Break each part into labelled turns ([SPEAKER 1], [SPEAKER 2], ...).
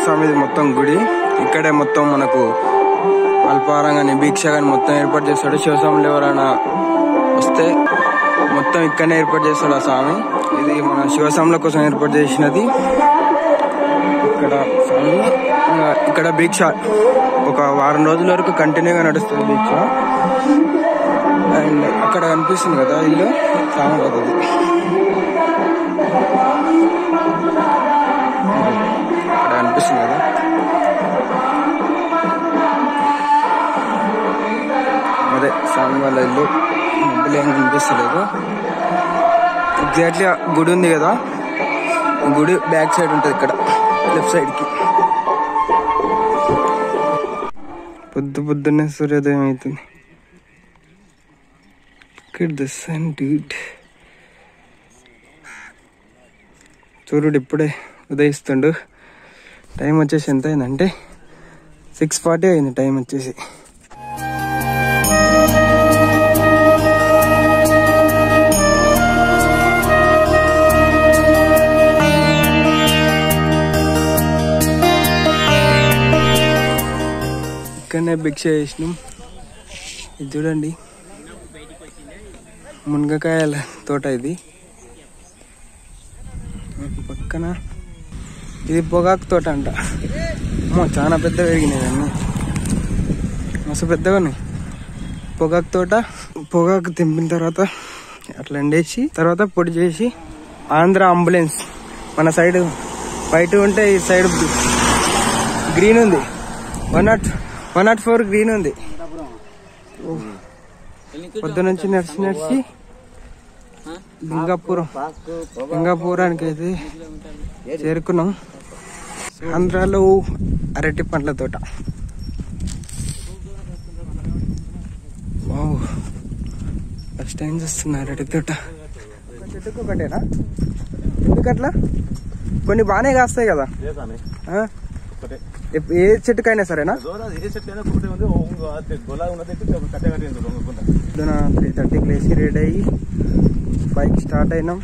[SPEAKER 1] శివస్వామిది మొత్తం గుడి ఇక్కడే మొత్తం మనకు అల్పాహారం కానీ భిక్ష కానీ మొత్తం ఏర్పాటు చేస్తాడు శివస్వాములు ఎవరైనా వస్తే మొత్తం ఇక్కడనే ఏర్పాటు చేస్తాడు ఆ స్వామి ఇది మన శివస్వాముల కోసం ఏర్పాటు చేసినది ఇక్కడ స్వామి ఇంకా ఇక్కడ భిక్ష ఒక వారం రోజుల వరకు కంటిన్యూగా నడుస్తుంది భిక్ష అండ్ అక్కడ కనిపిస్తుంది కదా ఇల్లు చాలా పెద్దది ఇక్కడ కనిపిస్తుంది కదా అదే స్వామి వాళ్ళ ఇల్లు మధ్యలో ఏం కనిపిస్తలేదు ఎగ్జాక్ట్లీ గుడి ఉంది కదా గుడి బ్యాక్ సైడ్ ఉంటుంది ఇక్కడ లెఫ్ట్ సైడ్ కి పొద్దు పొద్దున్నే సూర్యోదయం అవుతుంది ఇక్కడ ద సన్ డూట్ సూర్యుడు ఇప్పుడే ఉదయిస్తుండు టైం వచ్చేసి ఎంత అయిందంటే సిక్స్ ఫార్టీ అయింది టైం వచ్చేసి ఇక్కడనే భిక్ష చేసినాం ఇది చూడండి మునగకాయల తోట ఇది పక్కన ఇది పొగాకు తోట అంట అమ్మో చాలా పెద్ద పెరిగినాయి అన్నీ మస్తు పెద్దగా ఉన్నాయి పొగాకు తోట పొగాకు తెంపిన తర్వాత అట్లా ఎండేసి తర్వాత పొడి చేసి ఆంధ్ర అంబులెన్స్ మన సైడ్ బయట ఉంటే ఈ సైడ్ గ్రీన్ ఉంది one nought one nought four green ఉంది పొద్దు నుంచి నడిచి నడిచి లింగాపురం లింగాపురానికి అయితే చేరుకున్నాం ఆంధ్రాలో అరటి పండ్ల తోట వావ్ ఫస్ట్ టైం చూస్తున్నా అరటి తోట చెట్టుకు ఒకటేనా ఎందుకట్లా కొన్ని బాగానే కాస్తాయి కదా
[SPEAKER 2] లేదానే
[SPEAKER 1] ఆ?
[SPEAKER 2] ఒకటే
[SPEAKER 1] ఎప్- ఏ చెట్టుకైనా సరేనా
[SPEAKER 2] దూరం ఏ చెట్టు అయినా ఒకటే ఉంది ఓ ఇంకో అది గొలా ఉన్నది ఒక కట్ట కట్టింది దొంగకుండా
[SPEAKER 1] పొద్దున త్రీ థర్టీకి లేచి రెడీ అయ్యి బైక్ స్టార్ట్ అయినాం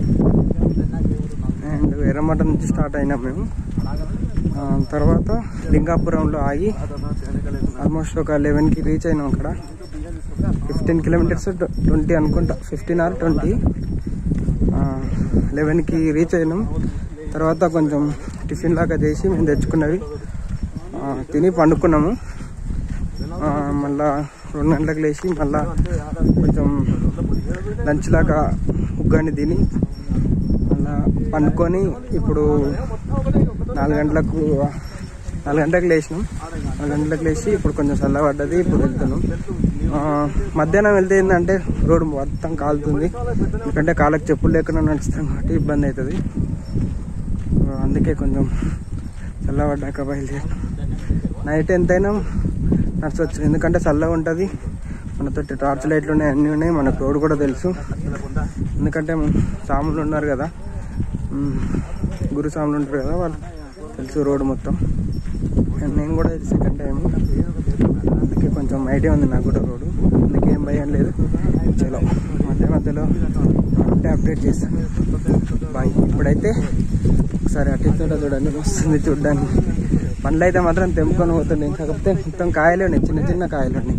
[SPEAKER 1] అండ్ ఎర్రమట నుంచి స్టార్ట్ అయినాం మేము ఆ, తర్వాత లింగాపురంలో ఆగి ఆల్మోస్ట్ ఒక లెవెన్కి రీచ్ అయినాం అక్కడ ఫిఫ్టీన్ కిలోమీటర్స్ ట్వంటీ అనుకుంటా ఫిఫ్టీన్ ఆర్ ట్వంటీ లెవెన్కి రీచ్ అయినాం తర్వాత కొంచెం టిఫిన్ లాగా చేసి మేము తెచ్చుకున్నవి ఆ, తిని పండుకున్నాము ఆ, మళ్ళా రెండు గంటలకు లేచి మళ్ళా కొంచెం లంచ్ లాగా ఉగ్గాని తిని మళ్ళా పండుకొని ఇప్పుడు నాలుగు గంటలకు నాలుగు గంటలకు లేచినాం నాలుగు గంటలకు లేచి ఇప్పుడు కొంచెం చల్లబడ్డది ఇప్పుడు వెళ్తున్నాం ఆ, మధ్యాహ్నం వెళ్తే ఏంటంటే రోడ్డు మొత్తం కాలుతుంది ఎందుకంటే కాళ్ళకి చెప్పులు లేకుండా నడుస్తాం కాబట్టి ఇబ్బంది అవుతుంది ఆ, అందుకే కొంచెం చల్లబడ్డాక బయలుదేరి నైట్ ఎంతైనా నడచవచ్చు ఎందుకంటే చల్లగా ఉంటుంది మనతోటి టార్చ్ లైట్లు ఉన్నాయి అన్నీ ఉన్నాయి మనకు రోడ్ కూడా తెలుసు ఎందుకంటే సాములు ఉన్నారు కదా ఉమ్, గురు సాములు ఉంటారు కదా వాళ్ళు తెలుసు రోడ్ మొత్తం And నేను కూడా ఇది సెకండ్ టైం అందుకే కొంచెం ఐడియా ఉంది నాకు కూడా రోడ్డు అందుకే ఏం భయం లేదు చలో మధ్య మధ్యలో ఉంటే అప్డేట్ చేస్తాను బాయ్ ఇప్పుడైతే ఒకసారి అటు ఇటు చూడండి వస్తుంది చూడడానికి పండ్లు అయితే మాత్రం తెంపుకొని పోతున్నాయి కాకపోతే మొత్తం కాయలే ఉన్నాయి చిన్న చిన్న కాయలు ఉన్నాయి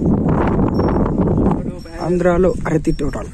[SPEAKER 1] ఆంధ్రాలో అరటి తోటలు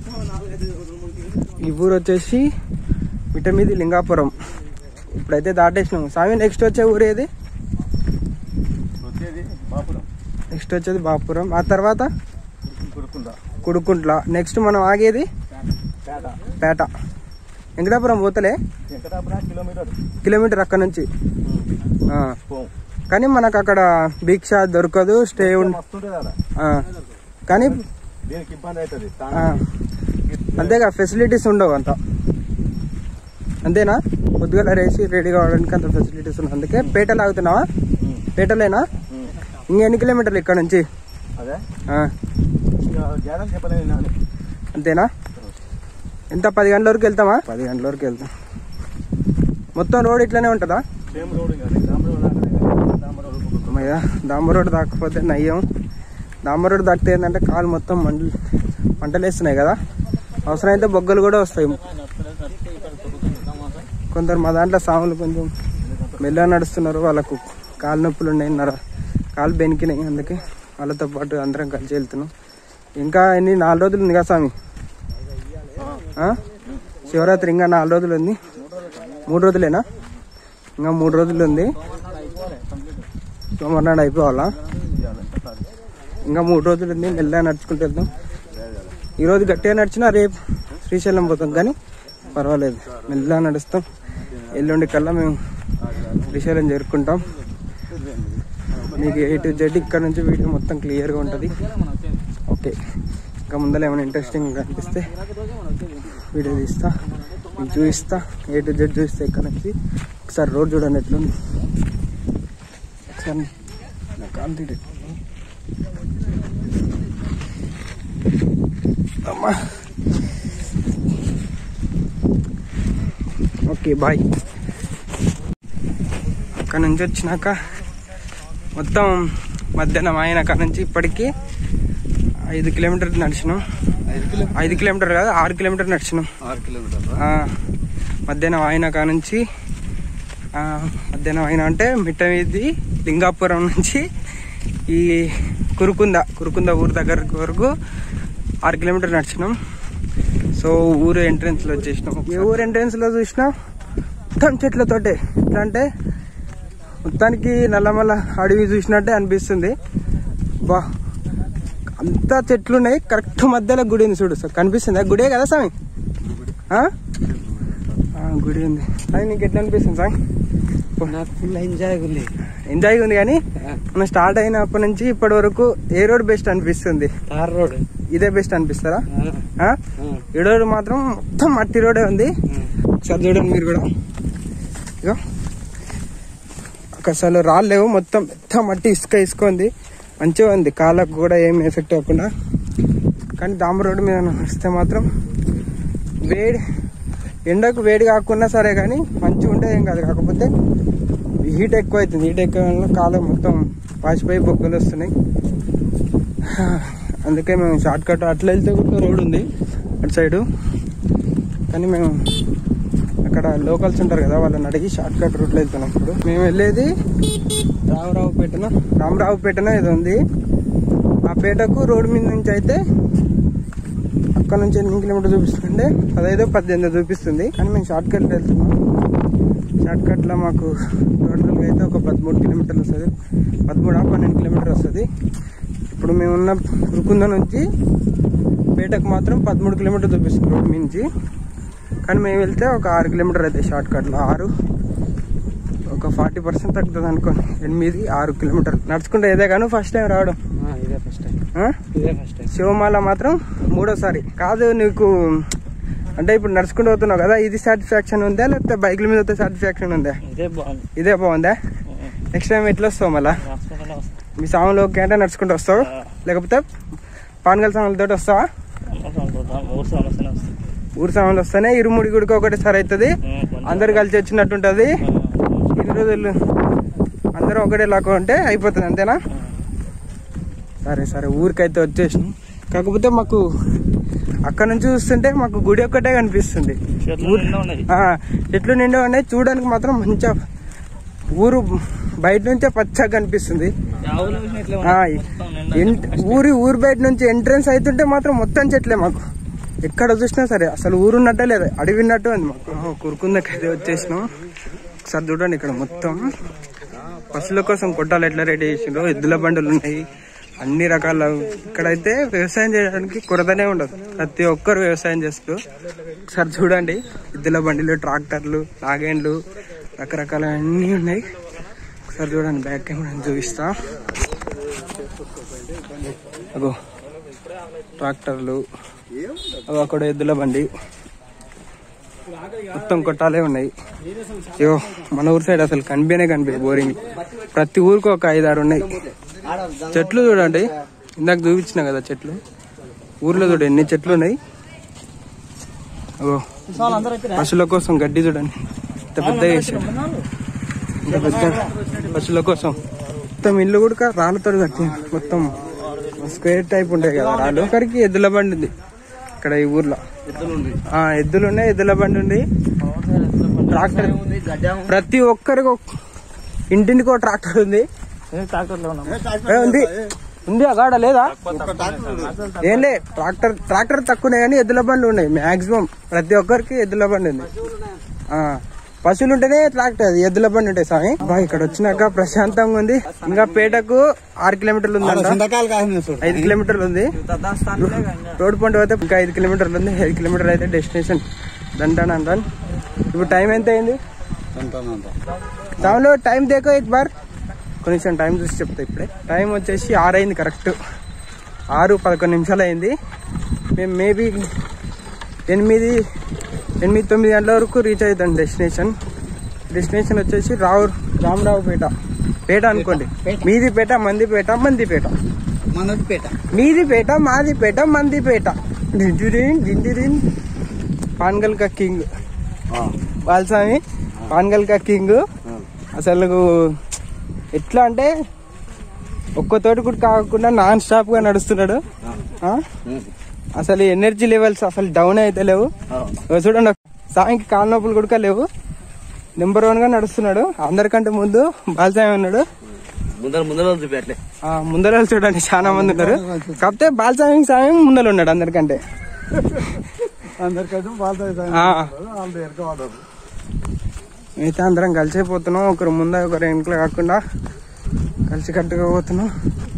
[SPEAKER 1] ఈ ఊరు వచ్చేసి మిటమీది లింగాపురం ఇప్పుడైతే దాటేసినాం స్వామి నెక్స్ట్ వచ్చే ఊరు ఏది
[SPEAKER 2] వచ్చేది బాపురం
[SPEAKER 1] నెక్స్ట్ వచ్చేది బాపురం ఆ తర్వాత
[SPEAKER 2] కొడుకుందా
[SPEAKER 1] కుడుకుంట్ల నెక్స్ట్ మనం ఆగేది
[SPEAKER 2] పేట
[SPEAKER 1] పేట వెంకటాపురం పోతలే
[SPEAKER 2] వెంకటాపురం కిలోమీటర్
[SPEAKER 1] కిలోమీటర్ అక్కడ నుంచి ఆ.
[SPEAKER 2] పోం
[SPEAKER 1] కానీ మనకు అక్కడ భిక్ష దొరకదు స్టే ఉం
[SPEAKER 2] మస్తు ఉంటుంది అక్కడ
[SPEAKER 1] ఆ. కానీ
[SPEAKER 2] దీనికి ఇబ్బంది అవుతుంది
[SPEAKER 1] ఆ, అంతేగా ఫెసిలిటీస్ ఉండవు అంత అంతేనా పొద్దుగల రేసి రెడీ కావడానికి అంత ఫెసిలిటీస్ ఉన్నాయి అందుకే పేటలు ఆగుతున్నావా పేటలేనా ఇంకెన్ని కిలోమీటర్లు ఇక్కడ నుంచి
[SPEAKER 2] అదే
[SPEAKER 1] ఆ,
[SPEAKER 2] జాగ్రత్త చెప్పలేదు నేను
[SPEAKER 1] అంతేనా ఎంత పది గంటల వరకు వెళ్తామా పది గంటల వరకు వెళ్తాం మొత్తం రోడ్ ఇట్లానే ఉంటుందా
[SPEAKER 2] సేమ్ రోడ్ కానీ దాంబర్ రోడ్ అక్కడ దాంబర్ రోడ్
[SPEAKER 1] అమ్మయ్య దాంబర్ రోడ్ దాకపోతే నయ్యం దాంబర్ రోడ్ దాకితే ఏంటంటే కాలు మొత్తం మంటలు మంటలు వేస్తున్నాయి కదా అవసరమైతే బొగ్గలు కూడా వస్తాయి కొందరు మా దాంట్లో సాములు కొంచెం మెల్ల నడుస్తున్నారు వాళ్ళకు కాలు నొప్పులు ఉన్నాయి నర కాలు బెనికినాయి అందుకే వాళ్ళతో పాటు అందరం కలిసి వెళ్తున్నాం ఇంకా ఎన్ని నాలుగు రోజులు ఉంది కదా స్వామి ఆ? శివరాత్రి ఇంకా నాలుగు రోజులు ఉంది మూడు రోజులేనా ఇంకా మూడు రోజులు ఉంది సోమవారం అయిపోవాలా ఇంకా మూడు రోజులు ఉంది మెల్లగా నడుచుకుంటూ వెళ్దాం ఈరోజు గట్టిగా నడిచినా రేపు శ్రీశైలం పోతాం కానీ పర్వాలేదు మెల్లగా నడుస్తాం ఎల్లుండి కల్లా మేము శ్రీశైలం చేరుకుంటాం మీకు ఏ టు జెడ్ ఇక్కడ నుంచి వీడియో మొత్తం క్లియర్గా ఉంటుంది ఓకే ఇంకా ముందర ఏమైనా ఇంట్రెస్టింగ్ కనిపిస్తే వీడియో తీస్తా మీకు చూపిస్తా ఏ టు జెడ్ చూపిస్తే ఇక్కడ నుంచి ఒకసారి రోడ్ చూడండి ఎట్లుంది ఒకసారి నా కాలు తీయండి. అమ్మా ఓకే బాయ్ అక్కడ నుంచి వచ్చినాక మొత్తం మధ్యాహ్నం అయిన అక్కడ నుంచి ఇప్పటికి ఐదు కిలోమీటర్లు నడిచినాం ఐదు కిలోమీటర్ కాదు ఆరు కిలోమీటర్ నడిచినాం
[SPEAKER 2] ఆరు కిలోమీటర్లు
[SPEAKER 1] ఆ, మధ్యాహ్నం అయిన కాడ నుంచి ఆ, మధ్యాహ్నం అయిన అంటే మిట్ట మీది లింగాపురం నుంచి ఈ కురుకుంద కురుకుంద ఊరు దగ్గర వరకు ఆరు కిలోమీటర్ నడిచినాం సో ఊరు ఎంట్రన్స్ లో వచ్చేసినాం ఏ ఊరు ఎంట్రన్స్ లో చూసినా మొత్తం చెట్లతోటే ఎట్లా అంటే మొత్తానికి నల్లమల్ల అడవి చూసినట్టే అనిపిస్తుంది బా అంతా చెట్లు ఉన్నాయి కరెక్ట్ మధ్యలో గుడి ఉంది చూడు సార్ కనిపిస్తుంది గుడే కదా స్వామి ఆ? ఆ, గుడి ఉంది అది నీకు ఎట్లా అనిపిస్తుంది సార్
[SPEAKER 3] నాకు ఫుల్ ఎంజాయ్ ఉంది
[SPEAKER 1] ఎంజాయ్ ఉంది కానీ మనం స్టార్ట్ అయినప్పటి నుంచి ఇప్పటి వరకు ఏ రోడ్ బెస్ట్ అనిపిస్తుంది
[SPEAKER 3] తార్ రోడ్
[SPEAKER 1] ఇదే బెస్ట్ అనిపిస్తారా ఆ? ఈ రోడ్ మాత్రం మొత్తం మట్టి రోడే ఉంది ఒకసారి చూడండి మీరు కూడా ఇగో అసలు రాళ్ళు లేవు మొత్తం పెద్ద మట్టి ఇసుక ఇసుక ఉంది మంచిగా ఉంది కాళ్ళకు కూడా ఏం ఎఫెక్ట్ అవ్వకుండా కానీ దామ రోడ్డు మీద వస్తే మాత్రం వేడి ఎండకు వేడి కాకున్నా సరే కానీ మంచిగా ఉంటే ఏం కాదు కాకపోతే హీట్ ఎక్కువ అవుతుంది హీట్ ఎక్కువ వల్ల కాలం మొత్తం పాసిపోయి బొగ్గలు వస్తున్నాయి అందుకే మేము షార్ట్ కట్ అట్లా వెళ్తే కూడా రోడ్ ఉంది అటు సైడు కానీ మేము అక్కడ లోకల్స్ ఉంటారు కదా వాళ్ళని అడిగి షార్ట్ కట్ రూట్లో వెళ్తున్నాం ఇప్పుడు మేము వెళ్ళేది రామరావుపేటన రామరావుపేటన ఇది ఉంది ఆ పేటకు రోడ్డు మీద నుంచి అయితే అక్కడ నుంచి ఎనిమిది కిలోమీటర్ చూపిస్తుంటే పదహైదు పద్దెనిమిది చూపిస్తుంది కానీ మేము షార్ట్ కట్ వెళ్తున్నాం షార్ట్ కట్లో మాకు టోటల్గా అయితే ఒక పదమూడు కిలోమీటర్లు వస్తుంది పదమూడు పన్నెండు కిలోమీటర్ వస్తుంది ఇప్పుడు మేమున్న కురుకుంద నుంచి పేటకు మాత్రం పదమూడు కిలోమీటర్ చూపిస్తుంది రోడ్ నుంచి కానీ మేము వెళ్తే ఒక ఆరు కిలోమీటర్ అయితే షార్ట్ కట్లో ఆరు ఒక ఫార్టీ పర్సెంట్ తగ్గుతుంది అనుకోండి ఎనిమిది ఆరు కిలోమీటర్లు నడుచుకుంటే ఏదే కానీ ఫస్ట్ టైం రావడం
[SPEAKER 3] ఇదే ఫస్ట్ టైం
[SPEAKER 1] ఆ?
[SPEAKER 3] ఇదే ఫస్ట్ టైం
[SPEAKER 1] శివమాల మాత్రం మూడోసారి కాదు నీకు అంటే ఇప్పుడు నడుచుకుంటూ పోతున్నావు కదా ఇది సాటిస్ఫాక్షన్ ఉందా లేకపోతే బైక్ల మీద వస్తే సాటిస్ఫాక్షన్ ఉందా
[SPEAKER 3] ఇదే బాగుంది
[SPEAKER 1] ఇదే బాగుందా నెక్స్ట్ టైం ఎట్లా వస్తావు మళ్ళా
[SPEAKER 3] హాస్పిటల్ వస్తాం
[SPEAKER 1] మీ సాములు ఓకే అంటే నడుచుకుంటూ వస్తావు లేకపోతే పానగల సాములతో వస్తావా
[SPEAKER 3] మూడు సంవత్సరాలు వస్తాం
[SPEAKER 1] ఊరు సాములు వస్తేనే ఇరుముడి గుడికి ఒకటేసారి అవుతుంది అందరు కలిసి వచ్చినట్టుంటది ఇన్ని రోజులు అందరూ ఒకటే లాగా ఉంటే అయిపోతుంది అంతేనా సరే సరే ఊరికైతే వచ్చేసినాం కాకపోతే మాకు అక్కడ నుంచి చూస్తుంటే మాకు గుడి ఒక్కటే కనిపిస్తుంది
[SPEAKER 3] చెట్లు
[SPEAKER 1] ఊరు-
[SPEAKER 3] నిండా ఉన్నాయి.
[SPEAKER 1] ఆ, చెట్లు నిండా ఉన్నాయి చూడడానికి మాత్రం మంచిగా ఊరు బయట నుంచే పచ్చగా కనిపిస్తుంది
[SPEAKER 3] ఆవుల విషయం ఇట్లా
[SPEAKER 1] ఆ,
[SPEAKER 3] ఉంది. మొత్తం నిండా
[SPEAKER 1] ఎన్- ఊరి ఊరు బయట నుంచి ఎంట్రన్స్ అవుతుంటే మాత్రం మొత్తం చెట్లే మాకు ఎక్కడ చూసినా సరే అసలు ఊరున్నట్టే లేదు అడవిన్నట్టు ఉంది మాకు ఆ, కురుకుందకైతే వచ్చేసినాం ఒకసారి చూడండి ఇక్కడ మొత్తం పశువుల కోసం కొట్టాలు ఎట్లా రెడీ చేసిండ్రో ఎద్దుల బండులు ఉన్నాయి అన్ని రకాల ఇక్కడైతే వ్యవసాయం చేయడానికి కొరతనే ఉండదు ప్రతి ఒక్కరు వ్యవసాయం చేస్తారు ఒకసారి చూడండి ఎద్దుల బండిలు ట్రాక్టర్లు నాగేండ్లు రకరకాల అన్నీ ఉన్నాయి ఒకసారి చూడండి బ్యాక్ కెమెరా చూపిస్తా అగో ట్రాక్టర్లు అగో అక్కడ ఎద్దుల బండి మొత్తం కొట్టాలే ఉన్నాయి అయ్యో మన ఊరు సైడ్ అసలు కనిపించనే కనిపించదు బోరింగ్ ప్రతి ఊరికి ఒక ఐదు ఆరు ఉన్నాయి చెట్లు చూడండి ఇందాక చూపించిన కదా చెట్లు ఊర్లో చూడండి ఎన్ని చెట్లు ఉన్నాయి అగో పశువుల కోసం గడ్డి చూడండి ఇంత పెద్ద వేసాడు ఇంత పెద్ద పశువుల కోసం మొత్తం ఇల్లు కూడా రాళ్ళతో కట్టి మొత్తం స్క్వేర్ టైప్ ఉంటాయి కదా రాళ్ళు ఒకరికి ఎద్దుల బండి ఉంది ఇక్కడ ఈ ఊర్లో ఆ ఎద్దులు ఉన్నాయి ఎద్దుల బండి ఉంది ట్రాక్టర్ ప్రతి ఒక్కరికి ఒక్- ఇంటింటికి ఒక ట్రాక్టర్ ఉంది
[SPEAKER 3] ట్రాక్టర్లో ఉన్నాం
[SPEAKER 1] ఏ, ఉంది ఉంది అగాడ లేదా ఏం లే ట్రాక్టర్ ట్రాక్టర్ తక్కువనే కానీ ఎద్దుల బండ్లు ఉన్నాయి మాక్సిమం ప్రతి ఒక్కరికి ఎద్దుల బండి ఉంది ఆ, పశువులు ఉంటేనే ట్రాక్టర్ అది ఎద్దుల బండి ఉంటాయి స్వామి బా ఇక్కడ వచ్చినాక ప్రశాంతంగా ఉంది ఇంకా పేటకు ఆరు కిలోమీటర్లు ఉందంట ఐదు కిలోమీటర్లు ఉంది రోడ్ పంట పోతే ఇంకా ఐదు కిలోమీటర్లు ఉంది ఐదు కిలోమీటర్లు అయితే డెస్టినేషన్ దంటాను అంటాను ఇప్పుడు టైం ఎంత అయింది దానిలో టైం దేకో ఎక్ బార్ కొంచెం టైం చూసి చెప్తా ఇప్పుడే టైం వచ్చేసి ఆరు అయింది కరెక్ట్ ఆరు పదకొండు నిమిషాలు అయింది మేము మేబీ ఎనిమిది ఎనిమిది తొమ్మిది గంటల వరకు రీచ్ అవుతాం డెస్టినేషన్ డెస్టినేషన్ వచ్చేసి రావు రామరావుపేట పేట అనుకోండి మీది పేట మంది పేట మంది పేట మీది పేట మాది పేట మంది పేట డింజురిన్ డింజురిన్ పాన్గల్ కా కింగ్ బాలస్వామి పాన్గల్ కా కింగ్ అసలు ఎట్లా అంటే ఒక్కతోటి కూడా కాకుండా నాన్ స్టాప్ గా నడుస్తున్నాడు ఆ? అసలు ఎనర్జీ లెవెల్స్ అసలు డౌన్ అయితే లేవు ఇగో చూడండి సాయంకి కాళ్ళ నొప్పులు కూడా లేవు నెంబర్ వన్ గా నడుస్తున్నాడు అందరికంటే ముందు బాలస్వామి ఉన్నాడు
[SPEAKER 3] ముందర ముందర చూపి
[SPEAKER 1] ఆ ముందర వాళ్ళు చూడండి చాలా మంది ఉన్నారు కాకపోతే బాలస్వామి సాయం ముందర ఉన్నాడు అందరికంటే
[SPEAKER 2] అందరికైతే వాళ్ళతో
[SPEAKER 1] ఆ,
[SPEAKER 2] వాళ్ళు ఎరకవాడారు
[SPEAKER 1] మిగతా అందరం కలిసిపోతున్నాం ఒకరు ముందు ఒకరు వెనుకలు కాకుండా కలిసి కట్టుగా పోతున్నాం